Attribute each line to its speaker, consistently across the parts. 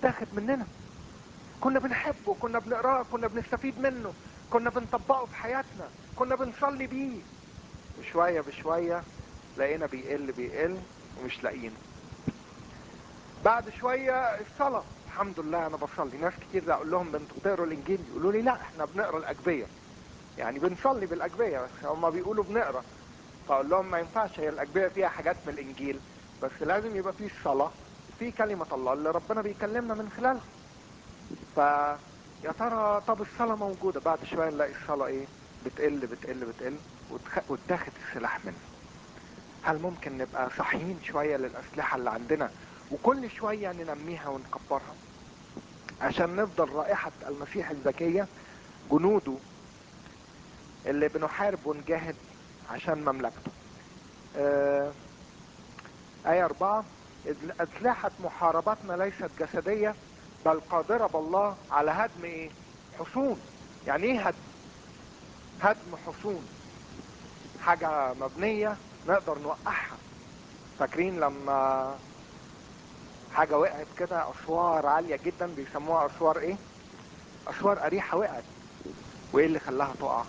Speaker 1: اتاخد مننا كنا بنحبه كنا بنقراه كنا بنستفيد منه كنا بنطبقه في حياتنا كنا بنصلي بيه بشوية بشوية لقينا بيقل بيقل ومش لاقيينه بعد شوية الصلاة الحمد لله انا بصلي ناس كتير اقول لهم انتوا بتقروا الانجيل يقولوا لي لا احنا بنقرا الاجبية يعني بنصلي بالاجبية بس هما بيقولوا بنقرا فاقول لهم ما ينفعش هي الاجبية فيها حاجات من الانجيل بس لازم يبقى فيه الصلاة في كلمة الله اللي ربنا بيكلمنا من خلالها ف يا ترى طب الصلاة موجودة بعد شوية نلاقي الصلاة ايه بتقل بتقل بتقل وتخ- واتاخد السلاح منه هل ممكن نبقى صحيين شوية للأسلحة اللي عندنا وكل شوية ننميها ونكبرها عشان نفضل رائحة المسيح الذكية جنوده اللي بنحارب ونجاهد عشان مملكته آه آية أربعة إذ أسلحة محاربتنا ليست جسدية بل قادرة بالله على هدم إيه؟ حصون يعني إيه هدم؟ هدم حصون حاجة مبنية نقدر نوقعها فاكرين لما حاجة وقعت كده أسوار عالية جدا بيسموها أسوار إيه؟ أسوار أريحة وقعت وإيه اللي خلاها تقع؟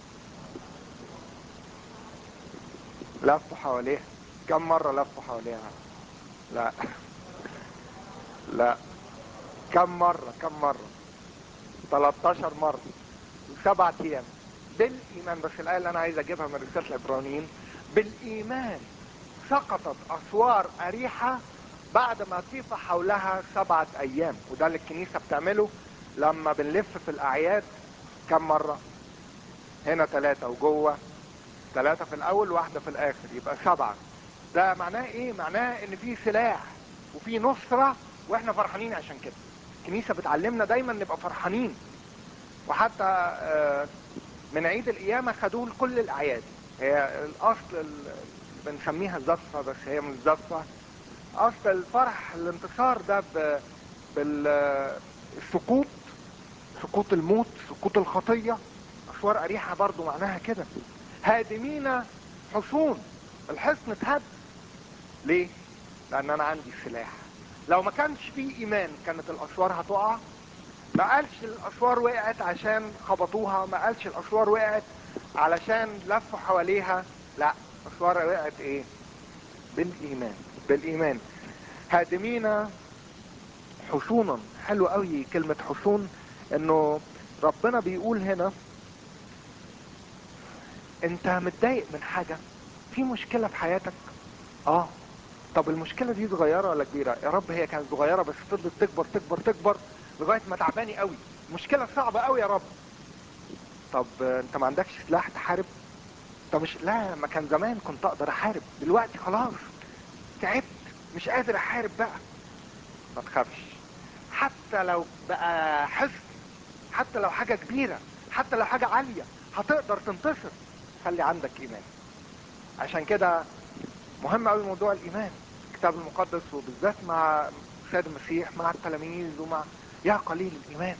Speaker 1: لفوا حواليها كم مرة لفوا حواليها؟ لا لا كم مرة كم مرة 13 مرة سبعة ايام بالايمان بس الايه اللي انا عايز اجيبها من رسالة العبرانيين بالايمان سقطت اسوار اريحة بعد ما طيف حولها سبعة ايام وده اللي الكنيسة بتعمله لما بنلف في الاعياد كم مرة هنا ثلاثة وجوه ثلاثة في الاول واحدة في الاخر يبقى سبعة ده معناه ايه معناه ان في سلاح وفي نصرة واحنا فرحانين عشان كده الكنيسة بتعلمنا دايما نبقى فرحانين وحتى آه، من عيد القيامة خدوه لكل الأعياد هي الأصل ال- بنسميها الزفة بس هي مش زفة أصل الفرح الانتصار ده ب- بالسقوط سقوط الموت سقوط الخطية أسوار أريحة برضو معناها كده هادمين حصون الحصن اتهد ليه؟ لأن أنا عندي سلاح لو ما كانش فيه إيمان كانت الأسوار هتقع ما قالش الاسوار وقعت عشان خبطوها ما قالش الاسوار وقعت علشان لفوا حواليها لا الاسوار وقعت ايه بالايمان بالايمان هادمين حصونا حلو قوي كلمة حصون انه ربنا بيقول هنا انت متضايق من حاجة في مشكلة في حياتك اه طب المشكلة دي صغيرة ولا كبيرة يا رب هي كانت صغيرة بس فضلت تكبر تكبر تكبر لغاية ما تعباني قوي مشكلة صعبة قوي يا رب طب آه، انت ما عندكش سلاح تحارب طب مش لا ما كان زمان كنت اقدر احارب دلوقتي خلاص تعبت مش قادر احارب بقى ما تخافش حتى لو بقى حصن حتى لو حاجة كبيرة حتى لو حاجة عالية هتقدر تنتصر خلي عندك ايمان عشان كده مهم قوي موضوع الايمان الكتاب المقدس وبالذات مع السيد المسيح مع التلاميذ ومع يا قليل الايمان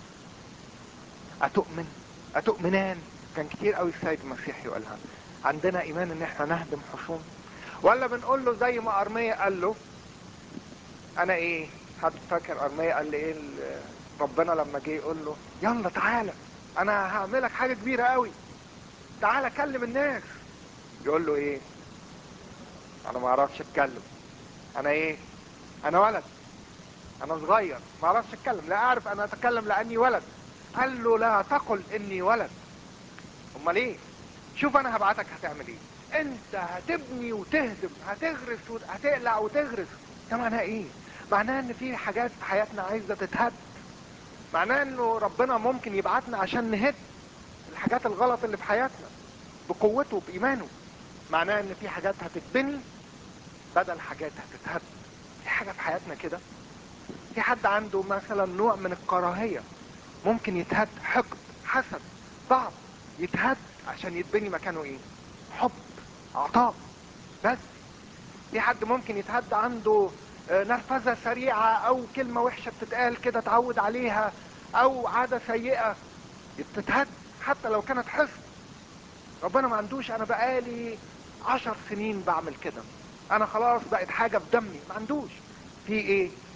Speaker 1: اتؤمن اتؤمنان كان كتير قوي السيد المسيح يقولها عندنا ايمان ان احنا نهدم حصون ولا بنقول له زي ما ارميا قال له انا ايه حد فاكر ارميا قال لي ايه ال- ربنا لما جه يقول له يلا تعالى انا هعملك حاجه كبيره قوي تعالى كلم الناس يقول له ايه انا ما اعرفش اتكلم انا ايه انا ولد انا صغير ما اعرفش اتكلم لا اعرف ان اتكلم لاني ولد قال له لا تقل اني ولد امال ايه شوف انا هبعتك هتعمل ايه انت هتبني وتهدم هتغرس وهتقلع وتغرس ده معناه ايه معناه ان في حاجات في حياتنا عايزه تتهد معناه انه ربنا ممكن يبعتنا عشان نهد الحاجات الغلط اللي في حياتنا بقوته بايمانه معناه ان في حاجات هتتبني بدل حاجات هتتهد في حاجه في حياتنا كده في حد عنده مثلا نوع من الكراهيه ممكن يتهد حقد حسد ضعف يتهد عشان يتبني مكانه ايه حب عطاء بس في حد ممكن يتهد عنده آه، نرفزه سريعه او كلمه وحشه بتتقال كده اتعود عليها او عاده سيئه بتتهد حتى لو كانت حصن ربنا ما عندوش انا بقالي عشر سنين بعمل كده انا خلاص بقت حاجه في دمي ما عندوش في ايه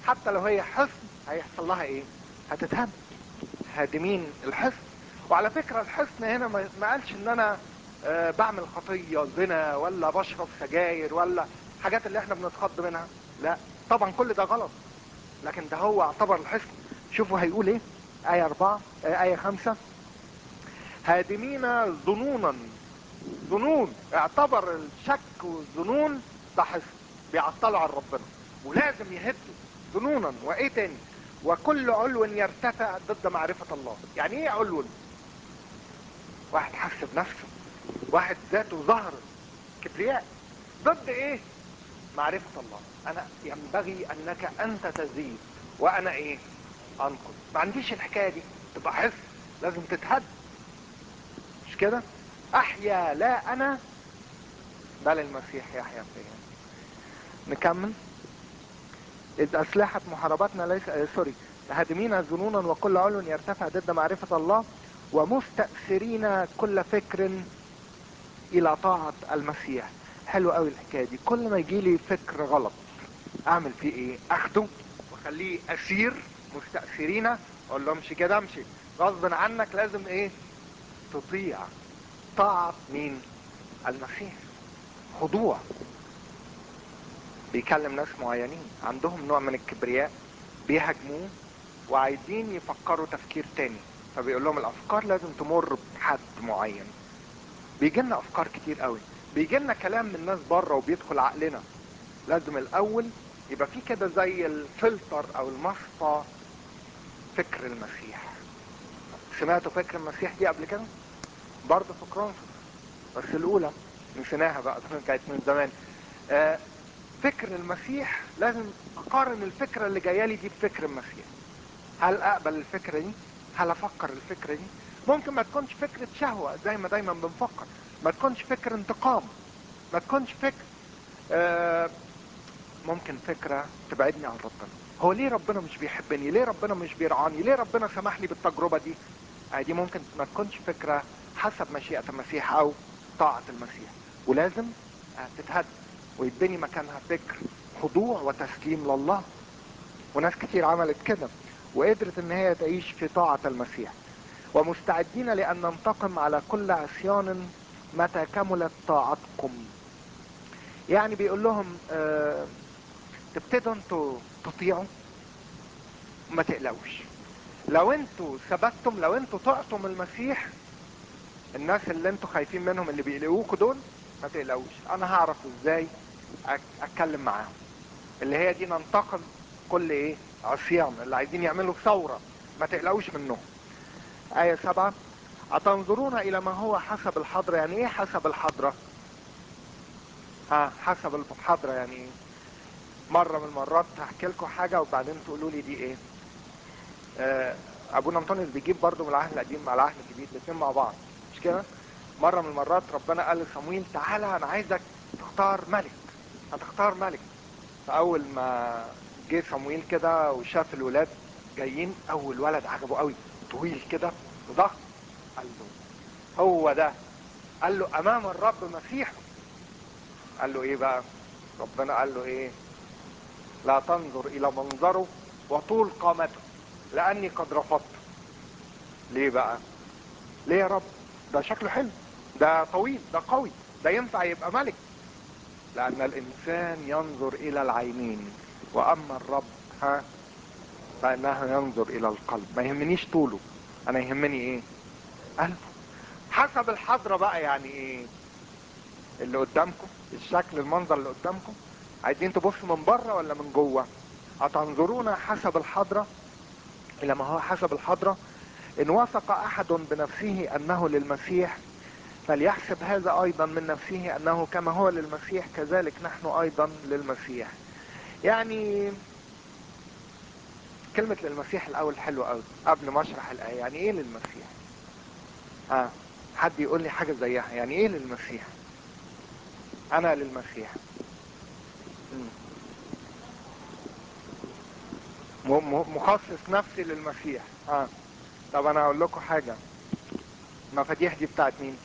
Speaker 1: حتى لو هي حصن هيحصل لها ايه هتتهد هادمين الحصن وعلى فكرة الحصن هنا ما ما قالش ان انا آه، بعمل خطية زنا ولا بشرب سجاير ولا حاجات اللي احنا بنتخض منها لا طبعا كل ده غلط لكن ده هو اعتبر الحصن شوفوا هيقول ايه آية أربعة آه، آية خمسة هادمين ظنونا ظنون اعتبر الشك والظنون ده حصن بيعطلوا عن ربنا ولازم يهدوا ظنونا وايه تاني وكل علو يرتفع ضد معرفة الله يعني ايه علو واحد حس بنفسه واحد ذاته ظهرت كبرياء ضد ايه معرفة الله انا ينبغي انك انت تزيد وانا ايه انقذ ما عنديش الحكاية دي تبقى حس لازم تتهد مش كده احيا لا انا بل المسيح يحيا فيا نكمل إذ أسلحة محاربتنا ليس آه سوري هادمين ظنونا وكل علو يرتفع ضد معرفة الله ومستأثرين كل فكر إلى طاعة المسيح حلو قوي الحكاية دي كل ما يجي لي فكر غلط أعمل فيه إيه أخده وأخليه أسير مستأثرين أقول له امشي كده امشي غصب عنك لازم إيه تطيع طاعة مين المسيح خضوع بيكلم ناس معينين عندهم نوع من الكبرياء بيهاجموه وعايزين يفكروا تفكير تاني فبيقول لهم الافكار لازم تمر بحد معين بيجي لنا افكار كتير قوي بيجي لنا كلام من ناس بره وبيدخل عقلنا لازم الاول يبقى في كده زي الفلتر او المصفى فكر المسيح سمعتوا فكر المسيح دي قبل كده برضه في كرونسوس بس الاولى نسيناها بقى كانت من زمان آه فكر المسيح لازم اقارن الفكرة اللي جايه لي دي بفكر المسيح هل اقبل الفكرة دي هل افكر الفكرة دي ممكن ما تكونش فكرة شهوة زي ما دايما بنفكر ما تكونش فكر انتقام ما تكونش فكر آه ممكن فكرة تبعدني عن ربنا هو ليه ربنا مش بيحبني ليه ربنا مش بيرعاني ليه ربنا سمح لي بالتجربة دي آه دي ممكن ما تكونش فكرة حسب مشيئة المسيح او طاعة المسيح ولازم آه تتهد ويتبني مكانها فكر خضوع وتسليم لله وناس كتير عملت كده وقدرت ان هي تعيش في طاعة المسيح ومستعدين لان ننتقم على كل عصيان متى كملت طاعتكم يعني بيقول لهم اه تبتدوا انتوا تطيعوا ما تقلقوش لو انتوا ثبتتم لو انتوا طعتم المسيح الناس اللي انتوا خايفين منهم اللي بيقلقوكوا دول ما تقلقوش انا هعرف ازاي اتكلم معاهم اللي هي دي ننتقم كل ايه عصيان اللي عايزين يعملوا ثورة ما تقلقوش منهم آية سبعة أتنظرون إلى ما هو حسب الحضرة يعني إيه حسب الحضرة ها حسب الحضرة يعني إيه مرة من المرات هحكي لكم حاجة وبعدين تقولوا لي دي إيه آه أبونا أنطونيوس بيجيب برضو من العهد القديم مع العهد الجديد الاثنين مع بعض مش كده مرة من المرات ربنا قال لصمويل تعالى أنا عايزك تختار ملك هتختار ملك فاول ما جه صمويل كده وشاف الولاد جايين اول ولد عجبه قوي طويل كده وضخم قال له هو ده قال له امام الرب مسيح قال له ايه بقى ربنا قال له ايه لا تنظر الى منظره وطول قامته لاني قد رفضت ليه بقى ليه يا رب ده شكله حلو ده طويل ده قوي ده ينفع يبقى ملك لأن الإنسان ينظر إلى العينين وأما الرب ها فإنه ينظر إلى القلب ما يهمنيش طوله أنا يهمني إيه قلبه حسب الحضرة بقى يعني إيه اللي قدامكم الشكل المنظر اللي قدامكم عايزين تبصوا من بره ولا من جوه أتنظرون حسب الحضرة إلى ما هو حسب الحضرة إن وثق أحد بنفسه أنه للمسيح فليحسب هذا ايضا من نفسه انه كما هو للمسيح كذلك نحن ايضا للمسيح يعني كلمة للمسيح الاول حلوة قوي قبل ما اشرح الايه يعني ايه للمسيح اه حد يقول لي حاجة زيها يعني ايه للمسيح انا للمسيح مخصص نفسي للمسيح اه طب انا اقول لكم حاجة المفاتيح دي بتاعت مين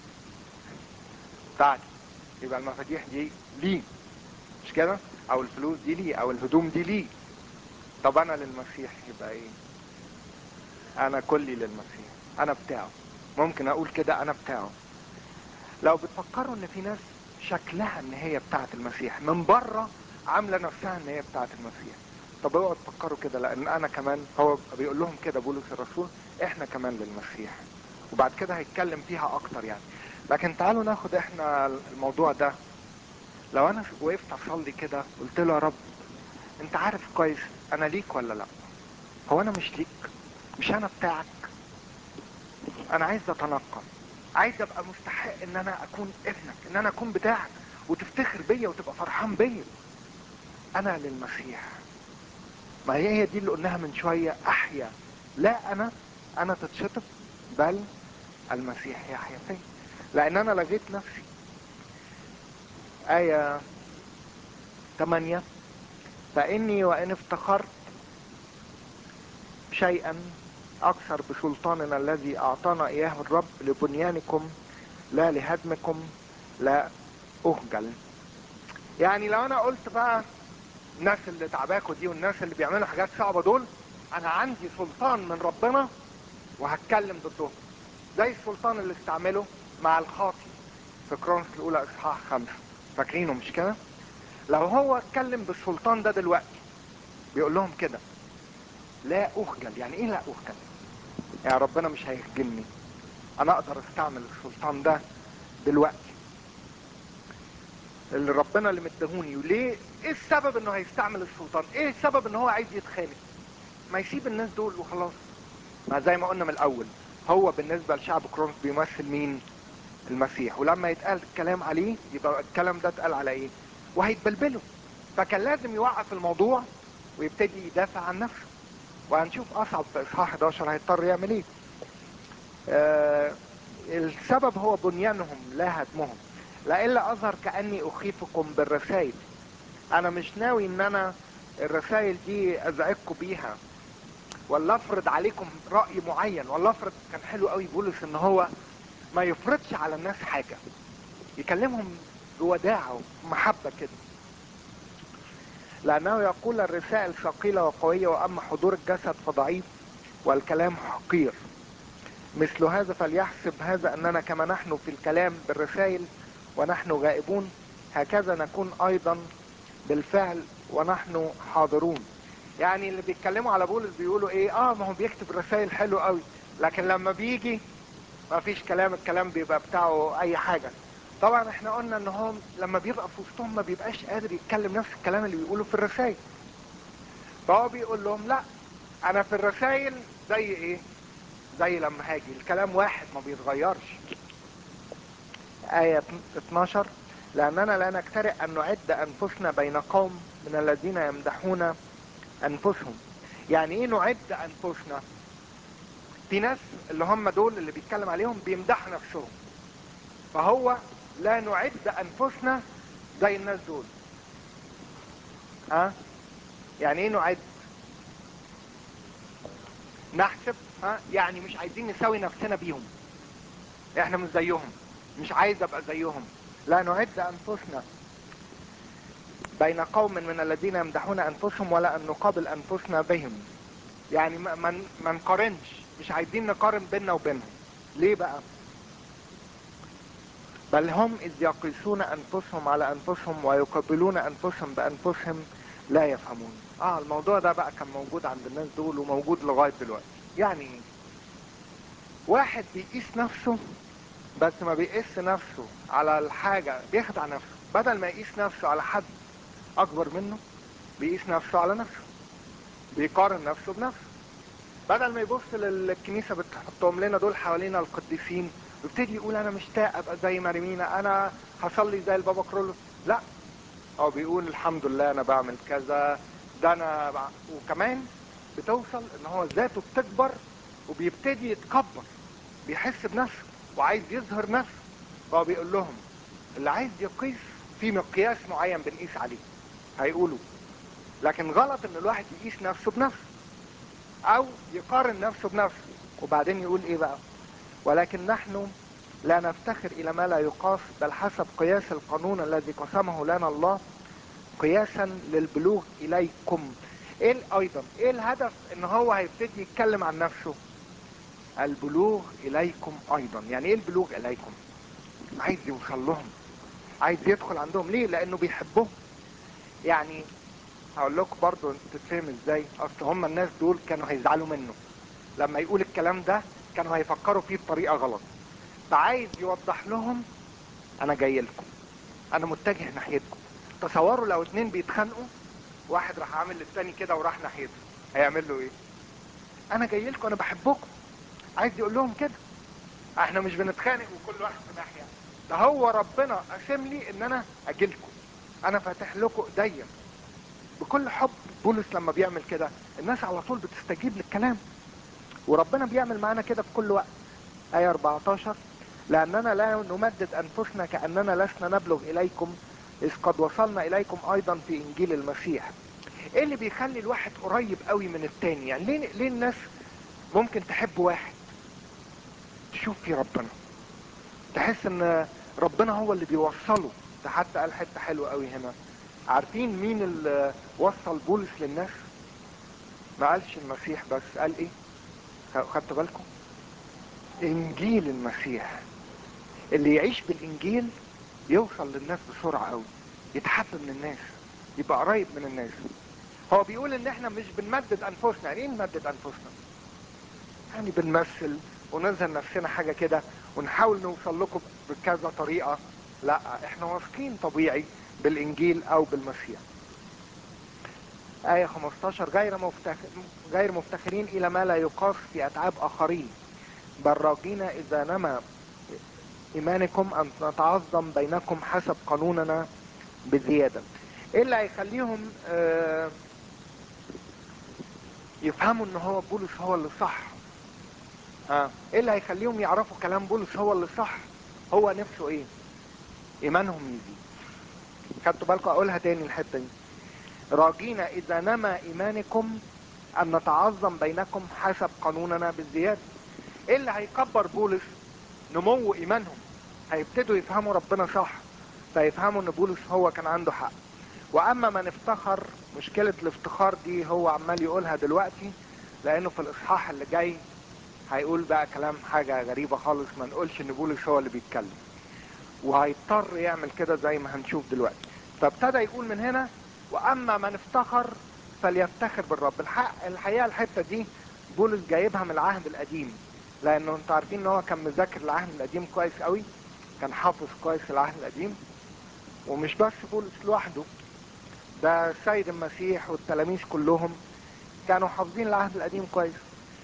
Speaker 1: بتاعتي يبقى المفاتيح دي ليه مش كده او الفلوس دي ليه او الهدوم دي ليه طب انا للمسيح يبقى ايه انا كلي للمسيح انا بتاعه ممكن اقول كده انا بتاعه لو بتفكروا ان في ناس شكلها ان هي بتاعه المسيح من بره عامله نفسها ان هي بتاعه المسيح طب اوعوا تفكروا كده لان انا كمان هو بيقول لهم كده بولس الرسول احنا كمان للمسيح وبعد كده هيتكلم فيها اكتر يعني لكن تعالوا ناخد احنا الموضوع ده لو انا وقفت اصلي كده قلت له يا رب انت عارف كويس انا ليك ولا لا هو انا مش ليك مش انا بتاعك انا عايز اتنقل عايز ابقى مستحق ان انا اكون ابنك ان انا اكون بتاعك وتفتخر بيا وتبقى فرحان بيا انا للمسيح ما هي هي دي اللي قلناها من شوية احيا لا انا انا تتشطب بل المسيح يحيا فيا لان انا لغيت نفسي آية 8 فإني وإن افتخرت شيئا أكثر بسلطاننا الذي أعطانا إياه الرب لبنيانكم لا لهدمكم لا أخجل يعني لو أنا قلت بقى الناس اللي تعباكوا دي والناس اللي بيعملوا حاجات صعبة دول أنا عندي سلطان من ربنا وهتكلم ضدهم زي السلطان اللي استعمله مع الخاطي في كرونس الأولى إصحاح خمسة فاكرينه مش كده؟ لو هو اتكلم بالسلطان ده دلوقتي بيقول لهم كده لا اخجل يعني ايه لا اخجل يعني ربنا مش هيخجلني انا اقدر استعمل السلطان ده دلوقتي اللي ربنا اللي مدهوني وليه ايه السبب انه هيستعمل السلطان ايه السبب ان هو عايز يتخانق ما يسيب الناس دول وخلاص ما زي ما قلنا من الاول هو بالنسبة لشعب كرونس بيمثل مين المسيح ولما يتقال الكلام عليه يبقى الكلام ده اتقال على ايه وهيتبلبلوا فكان لازم يوقف الموضوع ويبتدي يدافع عن نفسه وهنشوف اصعب في اصحاح 11 هيضطر يعمل ايه آه السبب هو بنيانهم لا هدمهم لإلا اظهر كاني اخيفكم بالرسائل انا مش ناوي ان انا الرسائل دي ازعجكم بيها ولا افرض عليكم راي معين ولا افرض كان حلو قوي بولس ان هو ما يفرضش على الناس حاجه يكلمهم بوداعه ومحبه كده لانه يقول الرسائل ثقيله وقويه واما حضور الجسد فضعيف والكلام حقير مثل هذا فليحسب هذا اننا كما نحن في الكلام بالرسائل ونحن غائبون هكذا نكون ايضا بالفعل ونحن حاضرون يعني اللي بيتكلموا على بولس بيقولوا ايه اه ما هو بيكتب رسائل حلو قوي لكن لما بيجي ما فيش كلام الكلام بيبقى بتاعه اي حاجة طبعا احنا قلنا ان هو لما بيبقى في وسطهم ما بيبقاش قادر يتكلم نفس الكلام اللي بيقوله في الرسائل فهو بيقول لهم لا انا في الرسائل زي ايه زي لما هاجي الكلام واحد ما بيتغيرش آية 12 لأننا لا نكترئ أن نعد أنفسنا بين قوم من الذين يمدحون أنفسهم يعني إيه نعد أنفسنا في ناس اللي هم دول اللي بيتكلم عليهم بيمدحوا نفسهم فهو لا نعد أنفسنا زي الناس دول ها يعني إيه نعد نحسب ها يعني مش عايزين نساوي نفسنا بيهم احنا مش زيهم مش عايز ابقى زيهم لا نعد انفسنا بين قوم من الذين يمدحون انفسهم ولا ان نقابل انفسنا بهم يعني ما ما ما نقارنش مش عايزين نقارن بيننا وبينهم ليه بقى بل هم اذ يقيسون انفسهم على انفسهم ويقابلون انفسهم بانفسهم لا يفهمون اه الموضوع ده بقى كان موجود عند الناس دول وموجود لغايه دلوقتي يعني ايه واحد بيقيس نفسه بس ما بيقيس نفسه على الحاجة بيخدع نفسه بدل ما يقيس نفسه على حد اكبر منه بيقيس نفسه على نفسه بيقارن نفسه بنفسه بدل ما يبص للكنيسة بتحطهم لنا دول حوالينا القديسين ويبتدي يقول انا مشتاق ابقى زي مريمينا انا هصلي زي البابا كرولوس لا هو بيقول الحمد لله انا بعمل كذا ده انا بع... وكمان بتوصل ان هو ذاته بتكبر وبيبتدي يتكبر بيحس بنفسه وعايز يظهر نفسه فهو بيقول لهم اللي عايز يقيس في مقياس معين بنقيس عليه هيقولوا لكن غلط ان الواحد يقيس نفسه بنفسه او يقارن نفسه بنفسه وبعدين يقول ايه بقى ولكن نحن لا نفتخر الى ما لا يقاس بل حسب قياس القانون الذي قسمه لنا الله قياسا للبلوغ اليكم ايه ال- ايضا ايه الهدف ان هو هيبتدي يتكلم عن نفسه البلوغ اليكم ايضا يعني ايه البلوغ اليكم عايز يوصل لهم عايز يدخل عندهم ليه لانه بيحبهم يعني هقول لكم برضو تتفهم ازاي اصل هم الناس دول كانوا هيزعلوا منه لما يقول الكلام ده كانوا هيفكروا فيه بطريقة غلط فعايز يوضح لهم انا جاي لكم انا متجه ناحيتكم تصوروا لو اتنين بيتخانقوا واحد راح عامل للتاني كده وراح ناحيته هيعمل له ايه انا جاي لكم انا بحبكم عايز يقول لهم كده احنا مش بنتخانق وكل واحد في ناحيه ده هو ربنا قسم لي ان انا اجيلكم انا فاتح لكم ايديا بكل حب بولس لما بيعمل كده الناس على طول بتستجيب للكلام وربنا بيعمل معانا كده في كل وقت آية 14 لأننا لا نمدد أنفسنا كأننا لسنا نبلغ إليكم إذ قد وصلنا إليكم أيضا في إنجيل المسيح إيه اللي بيخلي الواحد قريب قوي من التاني يعني ليه, ليه الناس ممكن تحب واحد تشوف في ربنا تحس ان ربنا هو اللي بيوصله ده حتى قال حته حلوه قوي هنا عارفين مين اللي وصل بولس للناس ما قالش المسيح بس قال ايه خدتوا بالكم انجيل المسيح اللي يعيش بالانجيل يوصل للناس بسرعه قوي يتحب من الناس يبقى قريب من الناس هو بيقول ان احنا مش بنمدد انفسنا يعني ايه نمدد انفسنا يعني بنمثل ونظهر نفسنا حاجة كده ونحاول نوصل لكم بكذا طريقة لا احنا واثقين طبيعي بالانجيل او بالمسيح آية 15 غير مفتخر غير مفتخرين إلى ما لا يقاس في أتعاب آخرين بل راجين إذا نما إيمانكم أن نتعظم بينكم حسب قانوننا بزيادة إيه اللي هيخليهم آه يفهموا إن هو بولس هو اللي صح ها ايه اللي هيخليهم يعرفوا كلام بولس هو اللي صح هو نفسه ايه ايمانهم يزيد خدتوا بالكم اقولها تاني الحته دي راجين اذا نما ايمانكم ان نتعظم بينكم حسب قانوننا بالزياده ايه اللي هيكبر بولس نمو ايمانهم هيبتدوا يفهموا ربنا صح فيفهموا ان بولس هو كان عنده حق واما من افتخر مشكله الافتخار دي هو عمال يقولها دلوقتي لانه في الاصحاح اللي جاي هيقول بقى كلام حاجة غريبة خالص ما نقولش ان بولس هو اللي بيتكلم وهيضطر يعمل كده زي ما هنشوف دلوقتي فابتدى يقول من هنا واما من افتخر فليفتخر بالرب الحق الحقيقة الحتة دي بولس جايبها من العهد القديم لانه انتوا عارفين ان هو كان مذاكر العهد القديم كويس قوي كان حافظ كويس العهد القديم ومش بس بولس لوحده ده السيد المسيح والتلاميذ كلهم كانوا حافظين العهد القديم كويس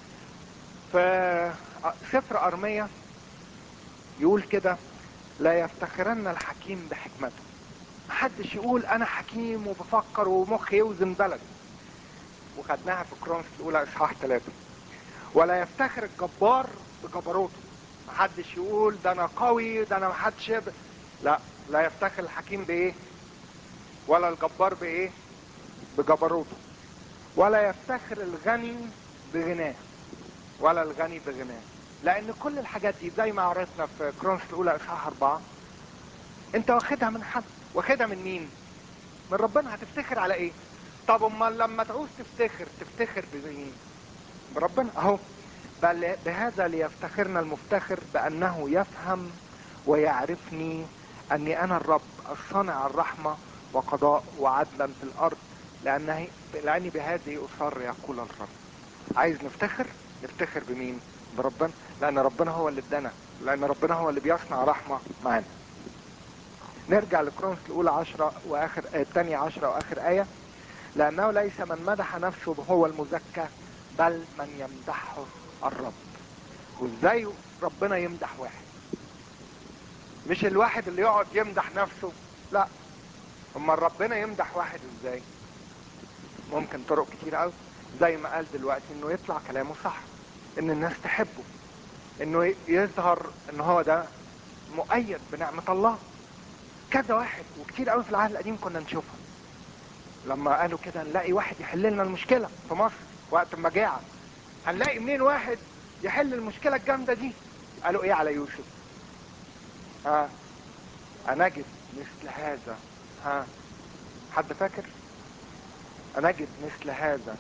Speaker 1: في سفر أرمية يقول كده لا يفتخرن الحكيم بحكمته محدش يقول أنا حكيم وبفكر ومخي يوزن بلد وخدناها في كرونس الأولى إصحاح ثلاثة ولا يفتخر الجبار بجبروته محدش يقول ده أنا قوي ده أنا محدش يقدر لا لا يفتخر الحكيم بإيه ولا الجبار بإيه بجبروته ولا يفتخر الغني بغناه ولا الغني بغناه لان كل الحاجات دي زي ما عرفنا في كرونس الاولى اصحاح اربعة انت واخدها من حد واخدها من مين من ربنا هتفتخر على ايه طب امال لما تعوز تفتخر تفتخر بمين بربنا اهو بل بهذا ليفتخرنا المفتخر بانه يفهم ويعرفني اني انا الرب الصانع الرحمة وقضاء وعدلا في الارض لانه لاني بهذه اصر يقول الرب عايز نفتخر نفتخر بمين بربنا لان ربنا هو اللي ادانا لان ربنا هو اللي بيصنع رحمة معانا نرجع لكرونس الاولى عشرة واخر آه الثانية عشرة واخر اية لانه ليس من مدح نفسه هو المزكى بل من يمدحه الرب وازاي ربنا يمدح واحد مش الواحد اللي يقعد يمدح نفسه لا اما ربنا يمدح واحد ازاي ممكن طرق كتير قوي زي ما قال دلوقتي انه يطلع كلامه صح ان الناس تحبه انه يظهر ان هو ده مؤيد بنعمة الله كذا واحد وكتير قوي في العهد القديم كنا نشوفها لما قالوا كده نلاقي واحد يحل لنا المشكلة في مصر وقت المجاعة هنلاقي منين واحد يحل المشكلة الجامدة دي قالوا ايه على يوسف ها أنجد مثل هذا ها حد فاكر نجد مثل هذا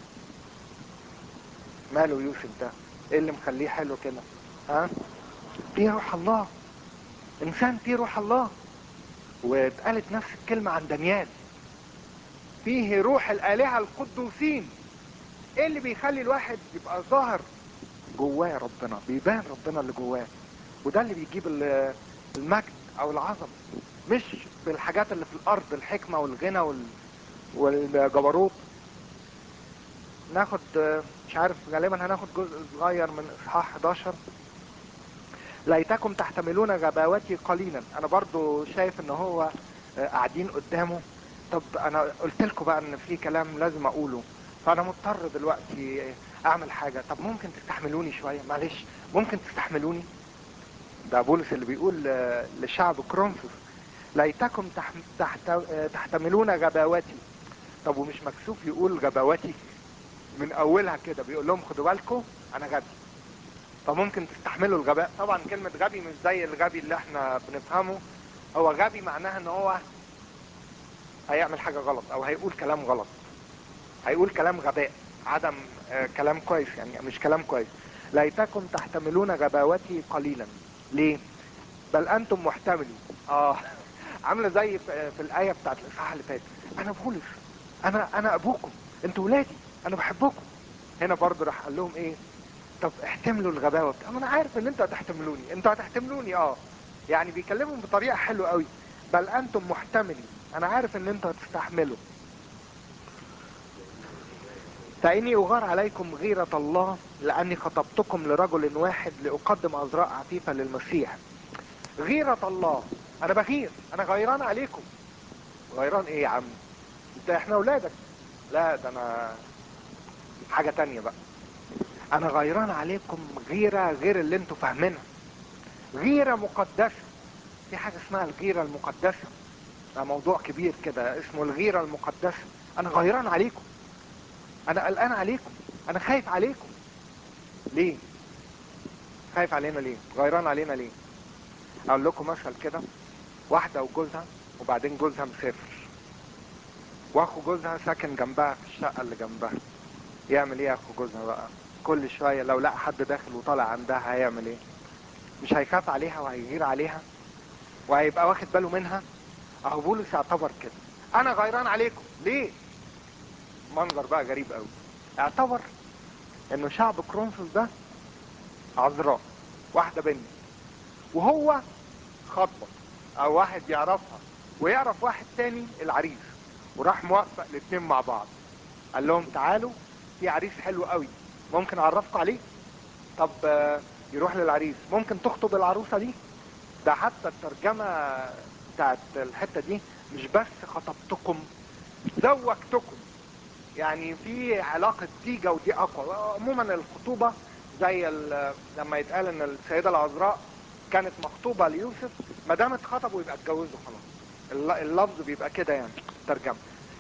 Speaker 1: ماله يوسف ده ايه اللي مخليه حلو كده ها فيه روح الله انسان فيه روح الله واتقالت نفس الكلمة عن دانيال فيه روح الالهة القدوسين ايه اللي بيخلي الواحد يبقى ظاهر جواه ربنا بيبان ربنا اللي جواه وده اللي بيجيب ال- المجد او العظمه مش بالحاجات اللي في الارض الحكمه والغنى وال... والجبروت ناخد مش عارف غالبا هناخد جزء صغير من اصحاح 11 ليتكم تحتملون غباوتي قليلا انا برضو شايف ان هو قاعدين قدامه طب انا قلت لكم بقى ان في كلام لازم اقوله فانا مضطر دلوقتي اعمل حاجة طب ممكن تستحملوني شوية معلش ممكن تستحملوني ده بولس اللي بيقول ل- لشعب كرونسوس ليتكم تح... تحت... تحتملون غباوتي طب ومش مكسوف يقول غباوتي من اولها كده بيقول لهم خدوا بالكم انا غبي فممكن تستحملوا الغباء طبعا كلمة غبي مش زي الغبي اللي احنا بنفهمه هو غبي معناها ان هو هيعمل حاجة غلط او هيقول كلام غلط هيقول كلام غباء عدم آه، كلام كويس يعني مش كلام كويس ليتكم تحتملون غباوتي قليلا ليه بل انتم محتملي اه عامله زي في في الايه بتاعت الاصحاح اللي فات انا بولس انا انا ابوكم انتوا ولادي انا بحبكم هنا برضه راح قال لهم ايه طب احتملوا الغباوه بتاع انا عارف ان انتوا هتحتملوني انتوا هتحتملوني اه يعني بيكلمهم بطريقه حلوه قوي بل انتم محتملي انا عارف ان انتوا هتستحملوا فإني أغار عليكم غيرة الله لأني خطبتكم لرجل واحد لأقدم عذراء عفيفة للمسيح غيرة الله أنا بغير أنا غيران عليكم غيران إيه يا عم أنت إحنا أولادك لا ده أنا حاجة تانية بقى أنا غيران عليكم غيرة غير اللي أنتوا فاهمينها غيرة مقدسة في حاجة اسمها الغيرة المقدسة ده موضوع كبير كده اسمه الغيرة المقدسة أنا غيران عليكم انا قلقان عليكم انا خايف عليكم ليه خايف علينا ليه غيران علينا ليه اقول لكم مثل كده واحدة وجوزها وبعدين جوزها مسافر واخو جوزها ساكن جنبها في الشقة اللي جنبها يعمل ايه اخو جوزها بقى كل شوية لو لقى حد داخل وطالع عندها هيعمل ايه مش هيخاف عليها وهيغير عليها وهيبقى واخد باله منها اهو بولس يعتبر كده انا غيران عليكم ليه منظر بقى غريب قوي اعتبر انه شعب كرونسوس ده عذراء واحدة بنت وهو خطبة او واحد يعرفها ويعرف واحد تاني العريس وراح موفق الاتنين مع بعض قال لهم تعالوا في عريس حلو قوي ممكن اعرفكم عليه طب آه، يروح للعريس ممكن تخطب العروسة دي ده حتى الترجمة بتاعت الحتة دي مش بس خطبتكم زوجتكم يعني في علاقة زيجة ودي أقوى عموما الخطوبة زي ال- لما يتقال إن السيدة العذراء كانت مخطوبة ليوسف ما دام اتخطبوا يبقى اتجوزوا خلاص الل- اللفظ بيبقى كده يعني ترجمة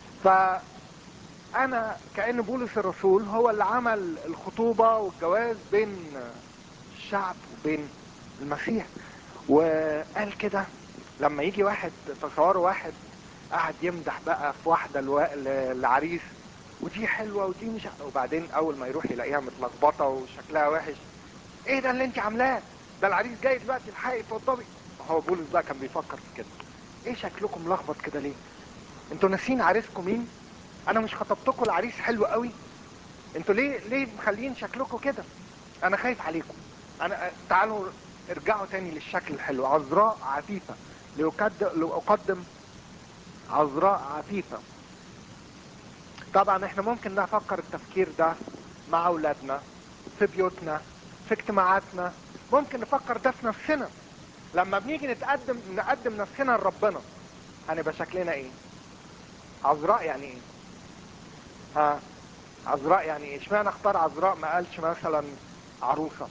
Speaker 1: فأنا كأن بولس الرسول هو اللي عمل الخطوبة والجواز بين الشعب وبين المسيح وقال كده لما يجي واحد تصوروا واحد قاعد يمدح بقى في واحدة الو... العريس ودي حلوة ودي مش وبعدين اول ما يروح يلاقيها متلخبطة وشكلها وحش ايه ده اللي انت عاملاه ده العريس جاي دلوقتي الحقي اتفضلي هو بولس بقى كان بيفكر في كده ايه شكلكم ملخبط كده ليه انتوا ناسين عريسكم مين انا مش خطبتكم العريس حلو قوي انتوا ليه ليه مخلين شكلكم كده انا خايف عليكم انا تعالوا ارجعوا تاني للشكل الحلو عذراء عفيفة لأقدم, لأقدم عذراء عفيفة طبعا احنا ممكن نفكر التفكير ده مع اولادنا في بيوتنا في اجتماعاتنا ممكن نفكر ده في نفسنا لما بنيجي نتقدم نقدم نفسنا لربنا هنبقى شكلنا ايه عذراء يعني ايه ها عذراء يعني ايه اشمعنى اختار عذراء ما قالش مثلا عروسة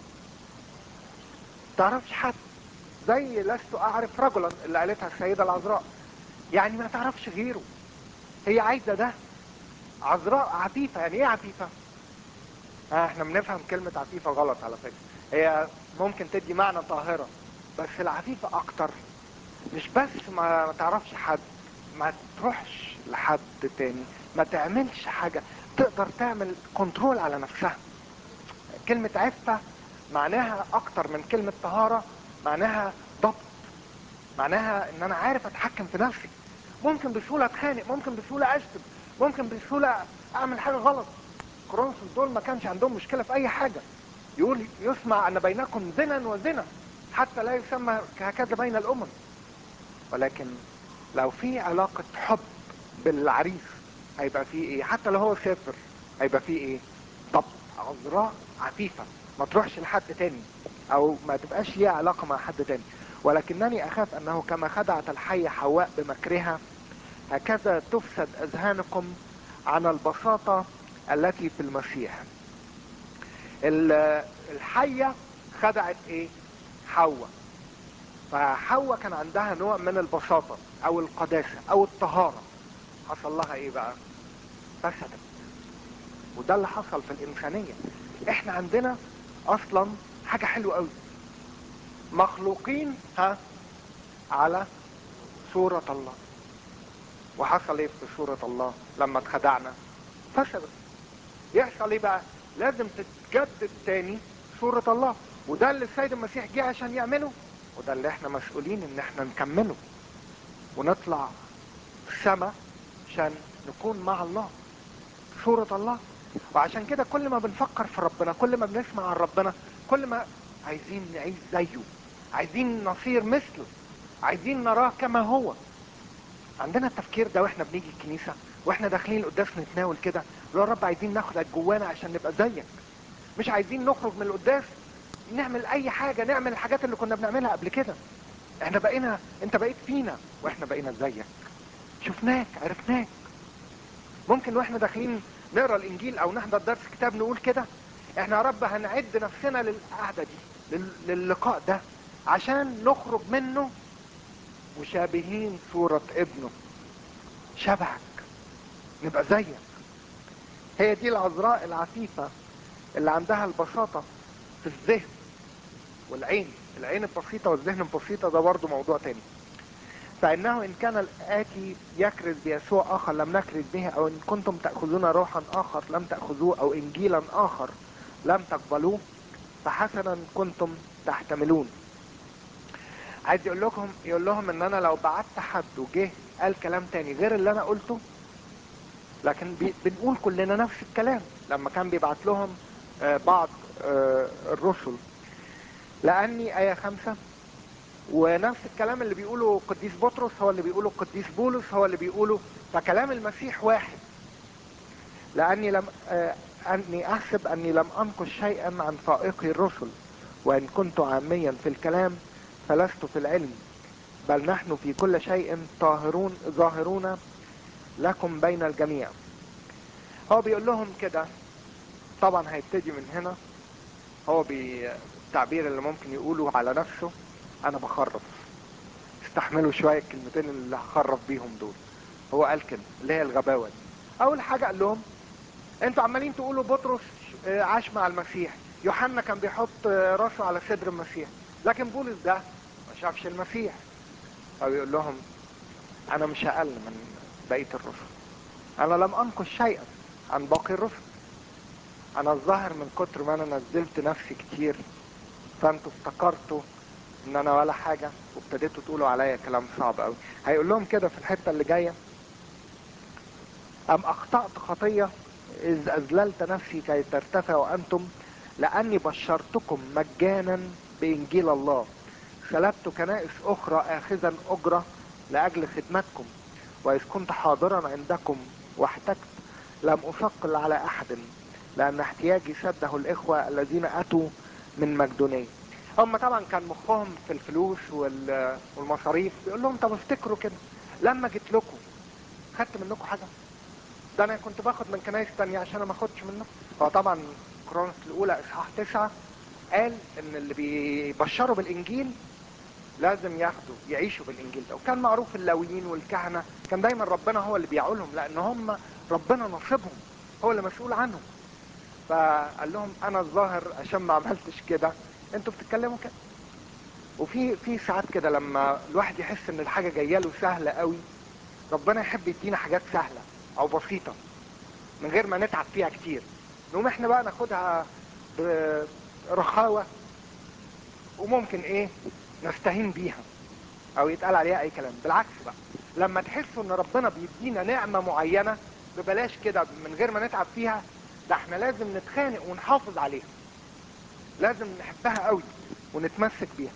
Speaker 1: تعرفش حد زي لست اعرف رجلا اللي قالتها السيدة العذراء يعني ما تعرفش غيره هي عايزة ده عذراء عفيفة يعني ايه عفيفة آه احنا بنفهم كلمة عفيفة غلط على فكرة هي ممكن تدي معنى طاهرة بس العفيفة اكتر مش بس ما ما تعرفش حد ما تروحش لحد تاني ما تعملش حاجة تقدر تعمل كنترول على نفسها كلمة عفة معناها اكتر من كلمة طهارة معناها ضبط معناها ان انا عارف اتحكم في نفسي ممكن بسهولة اتخانق ممكن بسهولة اشتم ممكن بسهولة اعمل حاجة غلط كرونسوس دول ما كانش عندهم مشكلة في اي حاجة يقول يسمع ان بينكم زنا وزنا حتى لا يسمى هكذا بين الامم ولكن لو في علاقة حب بالعريس هيبقى فيه ايه حتى لو هو سافر هيبقى فيه ايه ضبط عذراء عفيفة ما تروحش لحد تاني او ما تبقاش ليها علاقة مع حد تاني ولكنني اخاف انه كما خدعت الحية حواء بمكرها هكذا تفسد اذهانكم عن البساطة التي في المسيح الحية خدعت ايه حواء فحواء كان عندها نوع من البساطة او القداسة او الطهارة حصل لها ايه بقى فسدت وده اللي حصل في الانسانية احنا عندنا اصلا حاجة حلوة قوي مخلوقين ها على صورة الله وحصل ايه في صورة الله لما اتخدعنا فسدت يحصل ايه بقى لازم تتجدد تاني صورة الله وده اللي السيد المسيح جه عشان يعمله وده اللي احنا مسؤولين ان احنا نكمله ونطلع السما عشان نكون مع الله صورة الله وعشان كده كل ما بنفكر في ربنا كل ما بنسمع عن ربنا كل ما عايزين نعيش زيه عايزين نصير مثله عايزين نراه كما هو عندنا التفكير ده واحنا بنيجي الكنيسة واحنا داخلين القداس نتناول كده لو رب عايزين ناخدك جوانا عشان نبقى زيك مش عايزين نخرج من القداس نعمل اي حاجة نعمل الحاجات اللي كنا بنعملها قبل كده احنا بقينا انت بقيت فينا واحنا بقينا زيك شفناك عرفناك ممكن واحنا داخلين نقرا الانجيل او نحضر درس كتاب نقول كده احنا يا رب هنعد نفسنا للقعده دي لل- للقاء ده عشان نخرج منه مشابهين صورة ابنه شبهك نبقى زيك هي دي العذراء العفيفة اللي عندها البساطة في الذهن والعين العين البسيطة والذهن البسيطة ده برضو موضوع تاني فإنه إن كان الآتي يكرز بيسوع آخر لم نكرز به أو إن كنتم تأخذون روحا آخر لم تأخذوه أو إنجيلا آخر لم تقبلوه فحسنا كنتم تحتملون عايز يقول لكم يقول لهم ان انا لو بعت حد وجه قال كلام تاني غير اللي انا قلته لكن بي بنقول كلنا نفس الكلام لما كان بيبعت لهم آه بعض آه الرسل لاني ايه خمسة ونفس الكلام اللي بيقوله قديس بطرس هو اللي بيقوله قديس بولس هو اللي بيقوله فكلام المسيح واحد لاني لم آه اني احسب اني لم انقش شيئا عن فائقي الرسل وان كنت عاميا في الكلام فلست في العلم بل نحن في كل شيء طاهرون ظاهرون لكم بين الجميع هو بيقول لهم كده طبعا هيبتدي من هنا هو بالتعبير اللي ممكن يقوله على نفسه انا بخرف استحملوا شوية الكلمتين اللي هخرف بيهم دول هو قال كده اللي هي الغباوة دي اول حاجة قال لهم انتوا عمالين تقولوا بطرس عاش مع المسيح يوحنا كان بيحط راسه على صدر المسيح لكن بولس ده ما شافش المسيح فبيقول لهم انا مش اقل من بقية الرسل انا لم انقش شيئا عن باقي الرسل انا الظاهر من كتر ما انا نزلت نفسي كتير فانتوا افتكرتوا ان انا ولا حاجة وابتديتوا تقولوا عليا كلام صعب قوي هيقول لهم كده في الحتة اللي جاية ام اخطأت خطية اذ اذللت نفسي كي ترتفعوا انتم لاني بشرتكم مجانا بانجيل الله سلبت كنائس اخرى اخذا اجرة لاجل خدمتكم واذ كنت حاضرا عندكم واحتجت لم اثقل على احد لان احتياجي سده الاخوة الذين اتوا من مقدونية هم طبعا كان مخهم في الفلوس والمصاريف بيقول لهم طب افتكروا كده لما جيت لكم خدت منكم حاجة ده انا كنت باخد من كنايس تانية عشان ما اخدش منكم هو طبعا كرونس الاولى اصحاح تسعة قال ان اللي بيبشروا بالانجيل لازم ياخدوا يعيشوا بالانجيل ده وكان معروف اللاويين والكهنة كان دايما ربنا هو اللي بيعولهم لان هم ربنا نصيبهم هو اللي مسؤول عنهم فقال لهم انا الظاهر عشان ما عملتش كده انتوا بتتكلموا كده وفي في ساعات كده لما الواحد يحس ان الحاجة جايه له سهلة قوي ربنا يحب يدينا حاجات سهلة او بسيطة من غير ما نتعب فيها كتير نقوم احنا بقى ناخدها برخاوة وممكن ايه نستهين بيها او يتقال عليها اي كلام بالعكس بقى لما تحسوا ان ربنا بيدينا نعمة معينة ببلاش كده من غير ما نتعب فيها ده احنا لازم نتخانق ونحافظ عليها لازم نحبها قوي ونتمسك بيها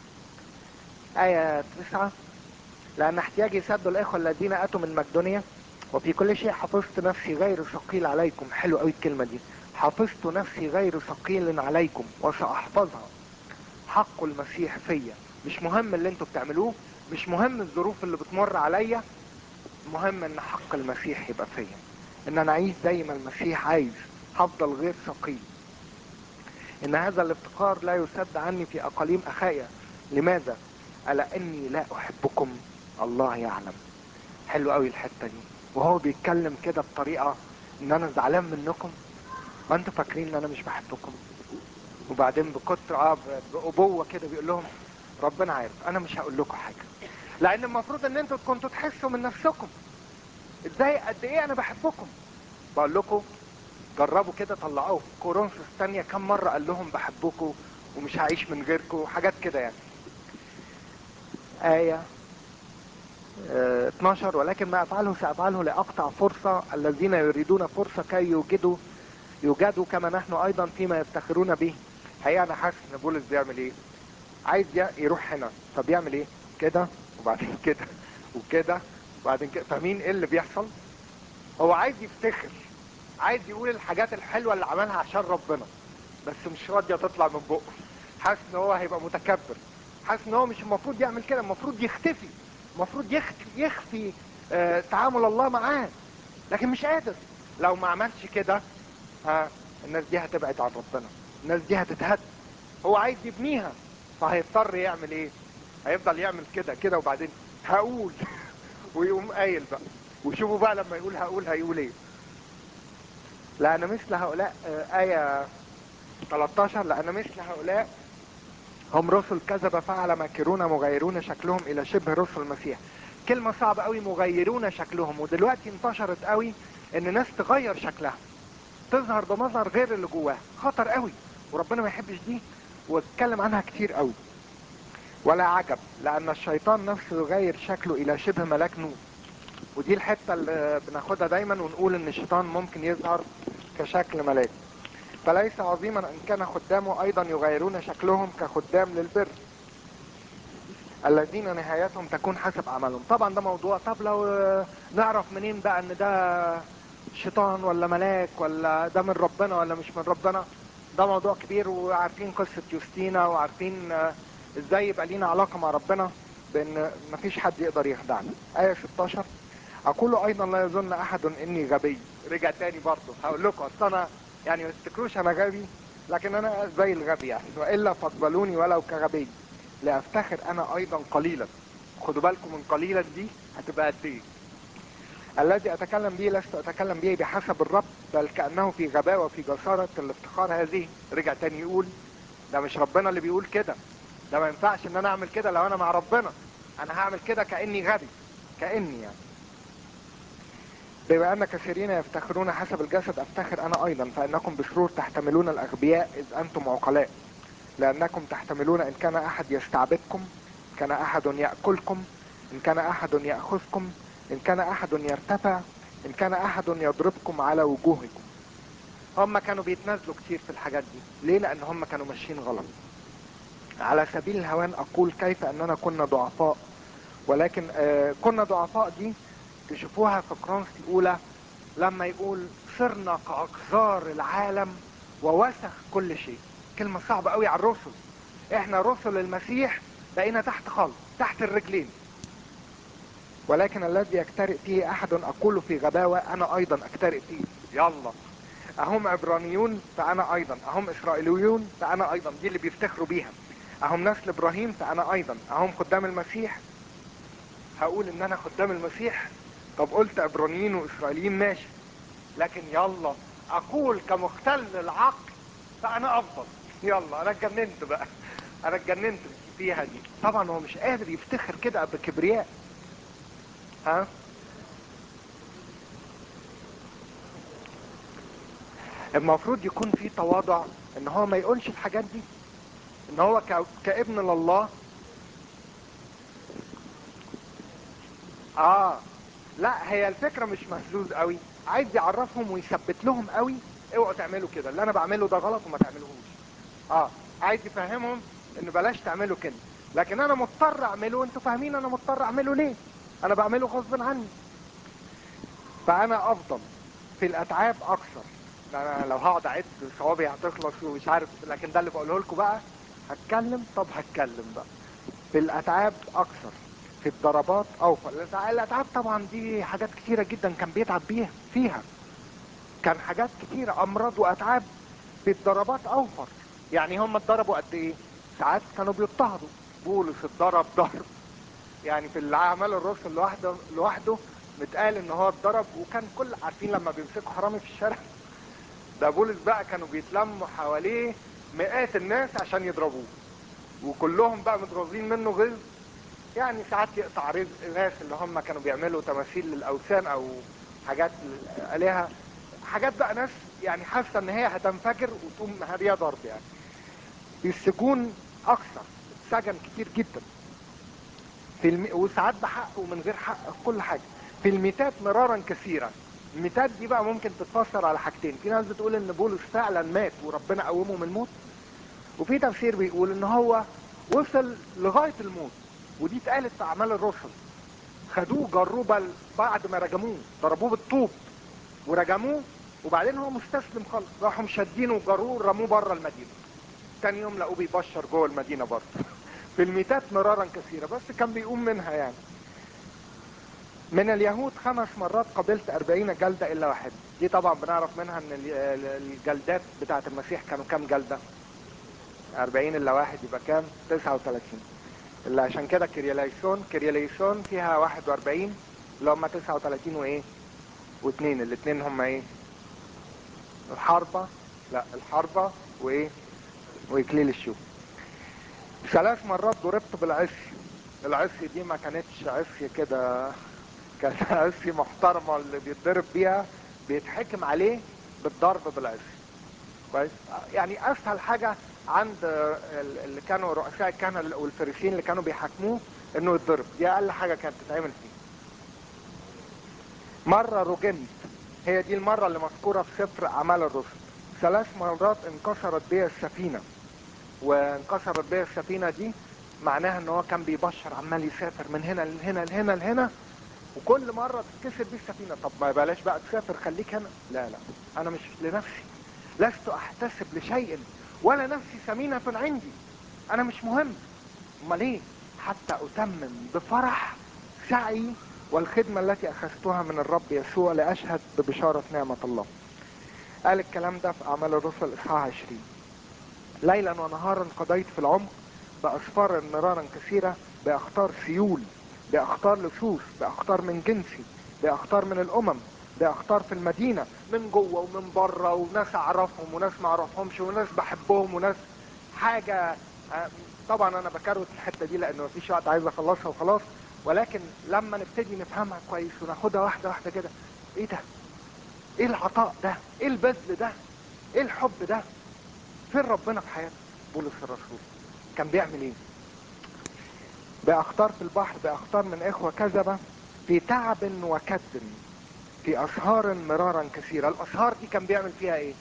Speaker 1: آية تسعة لأن احتياجي سد الإخوة الذين أتوا من مقدونيا وفي كل شيء حفظت نفسي غير ثقيل عليكم حلو قوي الكلمة دي حفظت نفسي غير ثقيل عليكم وسأحفظها حق المسيح فيا مش مهم اللي انتوا بتعملوه مش مهم الظروف اللي بتمر عليا مهم ان حق المسيح يبقى فيا ان انا اعيش زي ما المسيح عايز هفضل غير ثقيل ان هذا الافتقار لا يسد عني في اقاليم اخايا لماذا الا اني لا احبكم الله يعلم حلو قوي الحته دي وهو بيتكلم كده بطريقه ان انا زعلان منكم ما انتوا فاكرين ان انا مش بحبكم وبعدين بكتر اه بابوه كده بيقول لهم ربنا عارف انا مش هقول لكم حاجه لان المفروض ان انتوا كنتوا تحسوا من نفسكم ازاي قد ايه انا بحبكم بقول لكم جربوا كده طلعوه في كورنثوس الثانيه كم مره قال لهم بحبكم ومش هعيش من غيركم حاجات كده يعني آية اه 12 ولكن ما أفعله سأفعله لأقطع فرصة الذين يريدون فرصة كي يوجدوا يوجدوا كما نحن أيضا فيما يفتخرون به حقيقة أنا حاسس إن بولس بيعمل إيه عايز يروح هنا فبيعمل إيه كده وبعدين كده وكده وبعدين كده فاهمين إيه اللي بيحصل هو عايز يفتخر عايز يقول الحاجات الحلوة اللي عملها عشان ربنا بس مش راضية تطلع من بقه حاسس ان هو هيبقى متكبر حاسس ان هو مش المفروض يعمل كده المفروض يختفي المفروض يخفي يخفي آه تعامل الله معاه لكن مش قادر لو ما عملش كده ها الناس دي هتبعد عن ربنا الناس دي هتتهد هو عايز يبنيها فهيضطر يعمل ايه هيفضل يعمل كده كده وبعدين هقول ويقوم قايل بقى وشوفوا بقى لما يقول هقول هيقول ايه لأن مثل هؤلاء آية 13 لأن مثل هؤلاء هم رسل كذبة فعل ماكرون مغيرون شكلهم إلى شبه رسل المسيح كلمة صعبة قوي مغيرون شكلهم ودلوقتي انتشرت قوي إن ناس تغير شكلها تظهر بمظهر غير اللي جواها خطر قوي وربنا ما يحبش دي واتكلم عنها كتير قوي ولا عجب لأن الشيطان نفسه يغير شكله إلى شبه ملاك نور ودي الحتة اللي بناخدها دايما ونقول ان الشيطان ممكن يظهر كشكل ملاك فليس عظيما ان كان خدامه ايضا يغيرون شكلهم كخدام للبر الذين نهايتهم تكون حسب عملهم طبعا ده موضوع طب لو نعرف منين بقى ان ده شيطان ولا ملاك ولا ده من ربنا ولا مش من ربنا ده موضوع كبير وعارفين قصة يوستينا وعارفين ازاي يبقى لينا علاقة مع ربنا بان مفيش حد يقدر يخدعنا آية 16 اقول ايضا لا يظن احد اني غبي رجع تاني برضه هقول لكم اصل انا يعني ما تفتكروش انا غبي لكن انا زي الغبي يعني والا فاقبلوني ولو كغبي لافتخر انا ايضا قليلا خدوا بالكم من قليلا دي هتبقى قد ايه الذي اتكلم به لست اتكلم به بحسب الرب بل كانه في غباوه في جساره الافتخار هذه رجع تاني يقول ده مش ربنا اللي بيقول كده ده ما ينفعش ان انا اعمل كده لو انا مع ربنا انا هعمل كده كاني غبي كاني يعني بما ان كثيرين يفتخرون حسب الجسد افتخر انا ايضا فانكم بسرور تحتملون الاغبياء اذ انتم عقلاء لانكم تحتملون ان كان احد يستعبدكم كان احد ياكلكم ان كان احد ياخذكم ان كان احد يرتفع ان كان احد يضربكم على وجوهكم هم كانوا بيتنازلوا كتير في الحاجات دي ليه لان هم كانوا ماشيين غلط على سبيل الهوان اقول كيف اننا كنا ضعفاء ولكن آه كنا ضعفاء دي تشوفوها في كرونس الاولى لما يقول صرنا كاقذار العالم ووسخ كل شيء كلمة صعبة قوي على الرسل احنا رسل المسيح بقينا تحت خالص تحت الرجلين ولكن الذي يكترئ فيه احد اقول في غباوة انا ايضا اكترئ فيه يلا اهم عبرانيون فانا ايضا اهم اسرائيليون فانا ايضا دي اللي بيفتخروا بيها اهم نسل ابراهيم فانا ايضا اهم خدام المسيح هقول ان انا خدام المسيح طب قلت عبرانيين واسرائيليين ماشي لكن يلا اقول كمختل العقل فانا افضل يلا انا اتجننت بقى انا اتجننت فيها دي طبعا هو مش قادر يفتخر كده بكبرياء ها المفروض يكون في تواضع ان هو ما يقولش الحاجات دي ان هو ك- كابن لله اه لا هي الفكره مش مهزوز قوي عايز يعرفهم ويثبت لهم قوي اوعوا تعملوا كده اللي انا بعمله ده غلط وما تعملوهوش اه عايز يفهمهم ان بلاش تعملوا كده لكن انا مضطر اعمله انتوا فاهمين انا مضطر اعمله ليه انا بعمله غصب عني فانا افضل في الاتعاب اكثر انا لو هقعد اعد صوابعي هتخلص ومش عارف لكن ده اللي بقوله لكم بقى هتكلم طب هتكلم بقى في الاتعاب اكثر في الضربات اوفر الأتع- الاتعاب طبعا دي حاجات كتيره جدا كان بيتعب بيها فيها كان حاجات كتيره امراض واتعاب في الضربات اوفر يعني هم اتضربوا قد ايه ساعات كانوا بيضطهدوا بولس اتضرب ضرب يعني في الاعمال الرسل لوحده لوحده متقال ان هو اتضرب وكان كل عارفين لما بيمسكوا حرامي في الشارع ده بولس بقى كانوا بيتلموا حواليه مئات الناس عشان يضربوه وكلهم بقى متغاظين منه غيظ يعني ساعات يقطع رزق ناس اللي هم كانوا بيعملوا تماثيل للاوثان او حاجات للالهه حاجات بقى ناس يعني حاسه ان هي هتنفجر وتقوم هاديه ضرب يعني في السجون اكثر اتسجن كتير جدا في الم... وساعات بحق ومن غير حق في كل حاجه في الميتات مرارا كثيرا الميتات دي بقى ممكن تتفسر على حاجتين في ناس بتقول ان بولس فعلا مات وربنا قومه من الموت وفي تفسير بيقول ان هو وصل لغايه الموت ودي اتقالت في اعمال الرسل خدوه جروه بل بعد ما رجموه ضربوه بالطوب ورجموه وبعدين هو مستسلم خالص راحوا مشدينه وجروه رموه بره المدينه تاني يوم لقوه بيبشر جوه المدينه برضه في الميتات مرارا كثيره بس كان بيقوم منها يعني من اليهود خمس مرات قبلت أربعين جلدة إلا واحد دي طبعا بنعرف منها أن ال- ال- الجلدات بتاعة المسيح كانوا كام جلدة أربعين إلا واحد يبقى كام تسعة وثلاثين اللي عشان كده كرياليسون كرياليسون فيها واحد وأربعين اللي هم تسعة وثلاثين وإيه واثنين الاثنين هم إيه الحربة لا الحربة وإيه وإكليل الشوك ثلاث مرات ضربت بالعصي العصي دي ما كانتش عصي كده كانت عصي محترمة اللي بيتضرب بيها بيتحكم عليه بالضرب بالعصي كويس يعني اسهل حاجة عند ال- اللي كانوا رؤساء الكهنة والفريسين اللي كانوا بيحاكموه انه يتضرب دي اقل حاجة كانت تتعمل فيه مرة رجمت هي دي المرة اللي مذكورة في سفر اعمال الرسل ثلاث مرات انكسرت بيا السفينة وانكسرت بيا السفينة دي معناها ان هو كان بيبشر عمال يسافر من هنا لهنا لهنا لهنا وكل مرة تتكسر بيه السفينة طب ما بلاش بقى تسافر خليك هنا لا لا انا مش لنفسي لست احتسب لشيء ولا نفسي ثمينة عندي انا مش مهم امال ايه حتى اتمم بفرح سعي والخدمة التي اخذتها من الرب يسوع لاشهد ببشارة نعمة الله قال الكلام ده في اعمال الرسل اصحاح 20 ليلا ونهارا قضيت في العمق بأسفار مرارا كثيرة بأخطار سيول بأخطار لصوص بأخطار من جنسي بأخطار من الأمم بأخطار في المدينة من جوه ومن بره وناس أعرفهم وناس ما أعرفهمش وناس بحبهم وناس حاجة آه، طبعا أنا بكروت الحتة دي لأنه مفيش وقت عايز أخلصها وخلاص ولكن لما نبتدي نفهمها كويس وناخدها واحدة واحدة كده إيه ده؟ إيه العطاء ده؟ إيه البذل ده؟ إيه الحب ده؟ فين ربنا في حياته بولس الرسول كان بيعمل ايه باخطار في البحر باخطار من اخوة كذبة في تعب وكد في اسهار مرارا كثيرة الاسهار دي كان بيعمل فيها ايه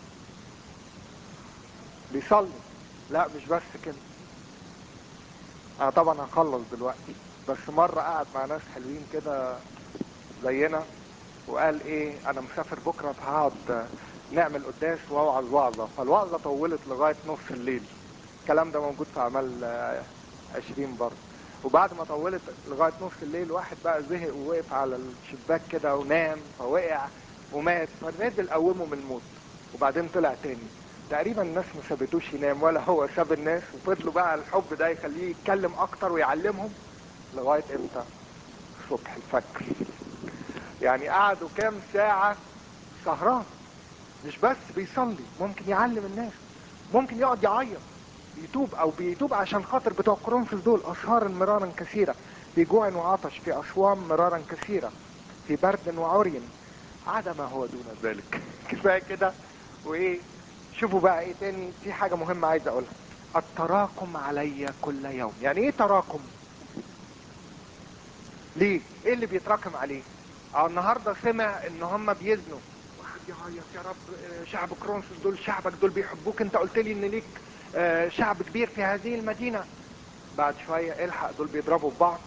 Speaker 1: بيصلي لا مش بس كده انا طبعا هخلص دلوقتي بس مرة قعد مع ناس حلوين كده زينا وقال ايه انا مسافر بكرة فهقعد نعمل قداس واوعظ وعظة فالوعظة طولت لغاية نص الليل الكلام ده موجود في اعمال آه، عشرين برضه وبعد ما طولت لغاية نص الليل واحد بقى زهق ووقف على الشباك كده ونام فوقع ومات فنزل قومه من الموت وبعدين طلع تاني تقريبا الناس ما سابتوش ينام ولا هو ساب الناس وفضلوا بقى الحب ده يخليه يتكلم اكتر ويعلمهم لغاية امتى الصبح الفجر يعني قعدوا كام ساعة سهران مش بس بيصلي ممكن يعلم الناس ممكن يقعد يعيط بيتوب او بيتوب عشان خاطر بتوع كورنثوس دول اسهار مرارا كثيرة في جوع وعطش في اصوام مرارا كثيرة في برد وعري عدا ما هو دون ذلك كفاية كده وايه شوفوا بقى ايه تاني في حاجة مهمة عايز اقولها التراكم علي كل يوم يعني ايه تراكم ليه ايه اللي بيتراكم عليه اه النهاردة سمع ان هم بيزنوا واحد يعيط يا رب آه، شعب كرونسوس دول شعبك دول بيحبوك انت قلت لي ان ليك آه، شعب كبير في هذه المدينة بعد شوية الحق دول بيضربوا في بعض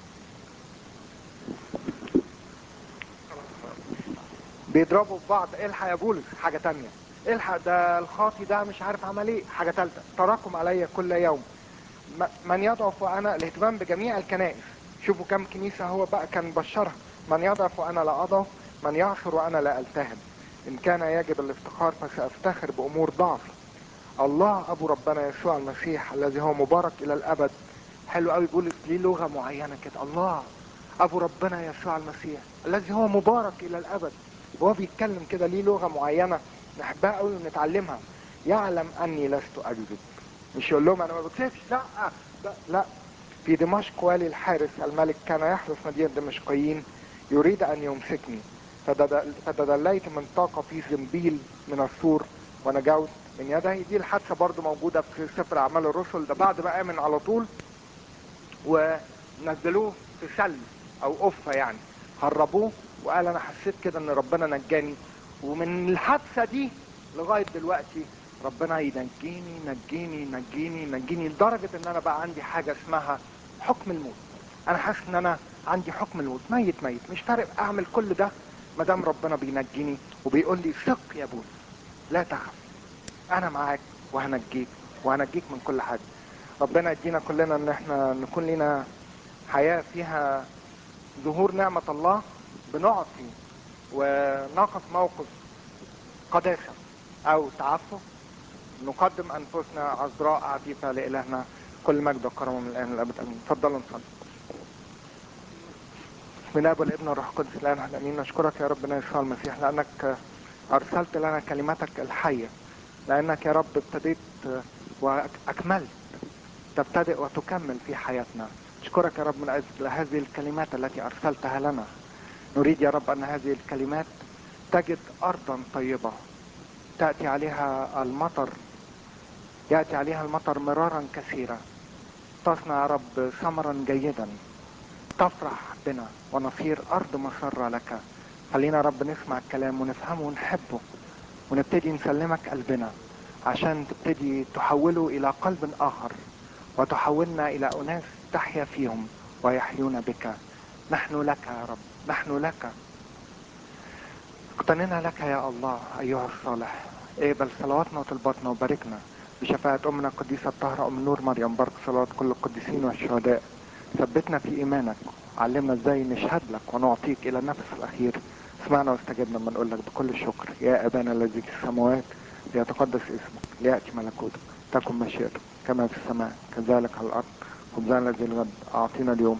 Speaker 1: بيضربوا في بعض الحق يا بولس حاجة تانية الحق ده الخاطي ده مش عارف عمل ايه حاجة تالتة تراكم علي كل يوم م- من يضعف وانا الاهتمام بجميع الكنائس شوفوا كم كنيسة هو بقى كان بشرها من يضعف وانا لا اضعف من يعثر وانا لا التهم ان كان يجب الافتخار فسافتخر بامور ضعفي الله ابو ربنا يسوع المسيح الذي هو مبارك الى الابد حلو قوي بولس ليه لغه معينه كده الله ابو ربنا يسوع المسيح الذي هو مبارك الى الابد وهو بيتكلم كده ليه لغه معينه نحبها قوي ونتعلمها يعلم اني لست اكذب مش يقول لهم انا ما بكذبش لا لا لا في دمشق والي الحارس الملك كان يحرس مدينه دمشقيين يريد ان يمسكني فدد- فتدليت من طاقه في زنبيل من السور ونجوت من يده دي الحادثه برضو موجوده في سفر اعمال الرسل ده بعد ما امن على طول ونزلوه في سل او قفه يعني هربوه وقال انا حسيت كده ان ربنا نجاني ومن الحادثه دي لغايه دلوقتي ربنا ينجيني نجيني نجيني نجيني لدرجه ان انا بقى عندي حاجه اسمها حكم الموت انا حاسس ان انا عندي حكم الموت ميت ميت مش فارق اعمل كل ده ما دام ربنا بينجيني وبيقول لي ثق يا بولس لا تخف انا معاك وهنجيك وهنجيك من كل حاجه ربنا يدينا كلنا ان احنا نكون لنا حياه فيها ظهور نعمه الله بنعطي ونقف موقف قداسه او تعفف نقدم انفسنا عذراء عفيفه لالهنا كل مجد وكرم من الان للابد امين تفضلوا نصلي من اب والابن والروح القدس الان واحد امين نشكرك يا ربنا يسوع المسيح لانك ارسلت لنا كلمتك الحيه لانك يا رب ابتديت واكملت تبتدئ وتكمل في حياتنا اشكرك يا رب من اجل هذه الكلمات التي ارسلتها لنا نريد يا رب ان هذه الكلمات تجد ارضا طيبه تاتي عليها المطر ياتي عليها المطر مرارا كثيرا تصنع يا رب ثمرا جيدا تفرح بنا ونصير ارض مسره لك خلينا يا رب نسمع الكلام ونفهمه ونحبه ونبتدي نسلمك قلبنا عشان تبتدي تحوله الى قلب اخر وتحولنا الى اناس تحيا فيهم ويحيون بك نحن لك يا رب نحن لك اقتننا لك يا الله ايها الصالح اقبل صلواتنا وطلباتنا وباركنا بشفاعة أمنا القديسة الطاهرة أم نور مريم بارك صلوات كل القديسين والشهداء ثبتنا في إيمانك علمنا ازاي نشهد لك ونعطيك إلى النفس الأخير اسمعنا واستجبنا لما نقول لك بكل الشكر يا أبانا الذي في السماوات ليتقدس اسمك ليأتي ملكوتك تكن مشيئتك كما في السماء كذلك على الأرض خبزنا الذي الغد أعطينا اليوم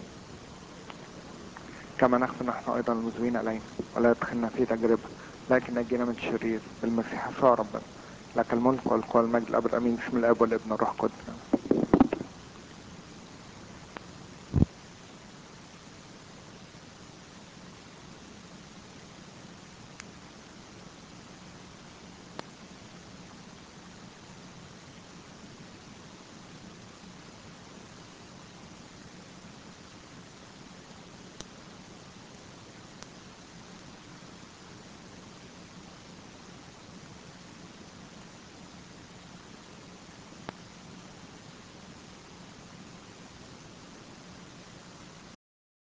Speaker 1: كما نغفر نحن أيضا المذنبين إلينا ولا تدخلنا في تجربة لكن نجينا من الشرير بالمسيح يسوع ربنا لك الملك والقوة والمجد الأبد أمين بسم الآب والابن والروح القدس